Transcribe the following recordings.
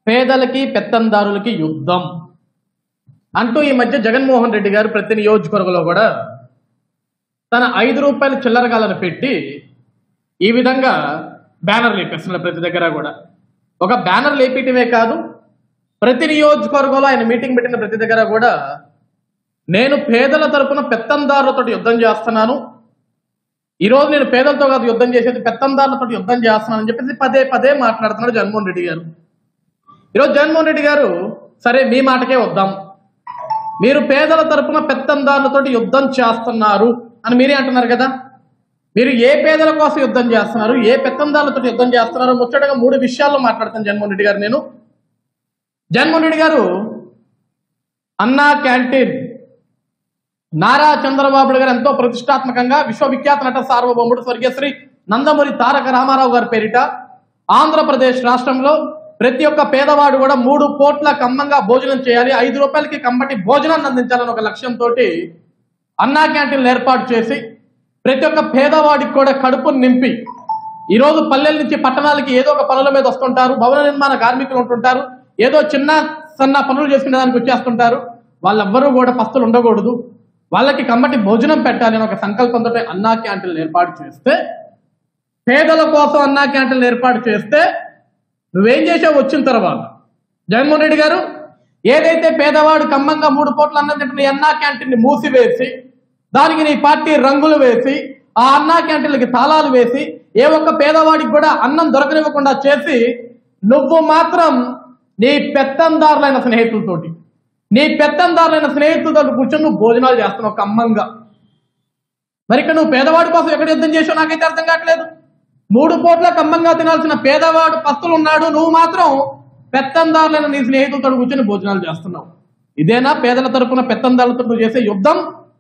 పేదలకి పెత్తందారులకి యుద్ధం అంటూ ఈ మధ్య జగన్మోహన్ రెడ్డి గారు ప్రతి నియోజకవర్గంలో కూడా తన ఐదు రూపాయల చిల్లరగాలను పెట్టి ఈ విధంగా బ్యానర్ లేపేస్తున్నారు ప్రతి దగ్గర కూడా ఒక బ్యానర్ లేపేయటమే కాదు ప్రతి నియోజకవర్గంలో ఆయన మీటింగ్ పెట్టిన ప్రతి దగ్గర కూడా నేను పేదల తరపున పెత్తందారులతో యుద్ధం చేస్తున్నాను ఈరోజు నేను పేదలతో కాదు యుద్ధం చేసేది పెత్తందారులతో యుద్ధం చేస్తున్నాను అని చెప్పేసి పదే పదే మాట్లాడుతున్నాడు జగన్మోహన్ రెడ్డి గారు ఈరోజు జగన్మోహన్ రెడ్డి గారు సరే మీ మాటకే వద్దాం మీరు పేదల తరపున పెత్తందారులతో యుద్ధం చేస్తున్నారు అని మీరే అంటున్నారు కదా మీరు ఏ పేదల కోసం యుద్ధం చేస్తున్నారు ఏ పెత్తందారులతో యుద్ధం చేస్తున్నారు ముచ్చటగా మూడు విషయాల్లో మాట్లాడతాను జగన్మోహన్ రెడ్డి గారు నేను జగన్మోహన్ రెడ్డి గారు అన్నా క్యాంటీన్ నారా చంద్రబాబు నాయుడు గారు ఎంతో ప్రతిష్టాత్మకంగా విశ్వవిఖ్యాత నట సార్వభౌముడు స్వర్గీయ శ్రీ నందమూరి తారక రామారావు గారి పేరిట ఆంధ్రప్రదేశ్ రాష్ట్రంలో ప్రతి ఒక్క పేదవాడు కూడా మూడు కోట్ల కమ్మంగా భోజనం చేయాలి ఐదు రూపాయలకి కమ్మటి భోజనాన్ని అందించాలని ఒక లక్ష్యంతో అన్నా క్యాంటీన్లు ఏర్పాటు చేసి ప్రతి ఒక్క పేదవాడికి కూడా కడుపును నింపి ఈ రోజు పల్లెల నుంచి పట్టణాలకి ఏదో ఒక పనుల మీద వస్తుంటారు భవన నిర్మాణ కార్మికులు ఉంటుంటారు ఏదో చిన్న సన్న పనులు చేసుకునే దానికి వచ్చేస్తుంటారు వాళ్ళెవ్వరూ కూడా పస్తులు ఉండకూడదు వాళ్ళకి కమ్మటి భోజనం పెట్టాలి అని ఒక సంకల్పంతో అన్నా క్యాంటీన్లు ఏర్పాటు చేస్తే పేదల కోసం అన్నా క్యాంటీన్లు ఏర్పాటు చేస్తే నువ్వేం చేసావు వచ్చిన తర్వాత జగన్మోహన్ రెడ్డి గారు ఏదైతే పేదవాడు కమ్మంగా మూడు కోట్ల అన్నం తింటున్న ఈ అన్నా క్యాంటీన్ ని మూసివేసి దానికి నీ పార్టీ రంగులు వేసి ఆ అన్నా క్యాంటీన్లకి తాళాలు వేసి ఏ ఒక్క పేదవాడికి కూడా అన్నం దొరకనివ్వకుండా చేసి నువ్వు మాత్రం నీ పెత్తందారులైన స్నేహితులతోటి నీ పెత్తందారులైన స్నేహితులతో కూర్చొని నువ్వు భోజనాలు చేస్తున్నావు కమ్మంగా మరి ఇక్కడ నువ్వు పేదవాడి కోసం ఎక్కడ యుద్ధం చేసావు నాకైతే అర్థం కావట్లేదు మూడు కోట్ల కమ్మంగా తినాల్సిన పేదవాడు పస్తులు ఉన్నాడు నువ్వు మాత్రం పెత్తందారులైన నీ స్నేహితులతో కూర్చొని భోజనాలు చేస్తున్నావు ఇదేనా పేదల తరపున పెత్తందారులతో నువ్వు చేసే యుద్ధం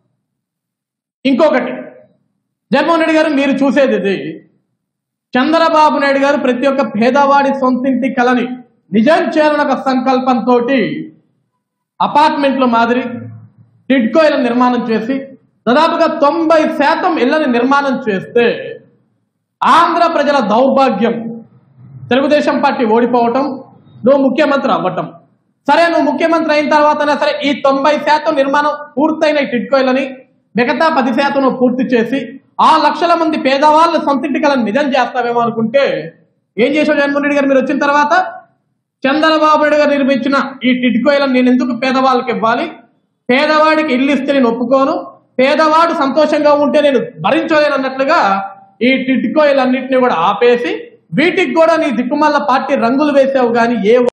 ఇంకొకటి జగన్మోహన్ రెడ్డి గారు మీరు చూసేది ఇది చంద్రబాబు నాయుడు గారు ప్రతి ఒక్క పేదవాడి సొంతింటి కలని నిజం చేయాలని ఒక సంకల్పంతో అపార్ట్మెంట్ల మాదిరి టిడ్కోయిల నిర్మాణం చేసి దాదాపుగా తొంభై శాతం ఇళ్లని నిర్మాణం చేస్తే ఆంధ్ర ప్రజల దౌర్భాగ్యం తెలుగుదేశం పార్టీ ఓడిపోవటం నువ్వు ముఖ్యమంత్రి అవ్వటం సరే నువ్వు ముఖ్యమంత్రి అయిన తర్వాతనే సరే ఈ తొంభై శాతం నిర్మాణం పూర్తయిన ఈ టిడ్కోయిలని మిగతా పది శాతం నువ్వు పూర్తి చేసి ఆ లక్షల మంది పేదవాళ్ళ సొంతింటి కలను నిజం చేస్తావేమో అనుకుంటే ఏం చేసావు జగన్మోహన్ రెడ్డి గారు మీరు వచ్చిన తర్వాత చంద్రబాబు నాయుడు గారు నిర్మించిన ఈ టిడ్కోయిలను నేను ఎందుకు పేదవాళ్ళకి ఇవ్వాలి పేదవాడికి ఇల్లు ఇస్తే నేను ఒప్పుకోను పేదవాడు సంతోషంగా ఉంటే నేను భరించలేను అన్నట్లుగా ఈ టిడ్కోయిలన్నింటినీ కూడా ఆపేసి వీటికి కూడా నీ దిక్కుమాల పార్టీ రంగులు వేసావు కానీ ఏ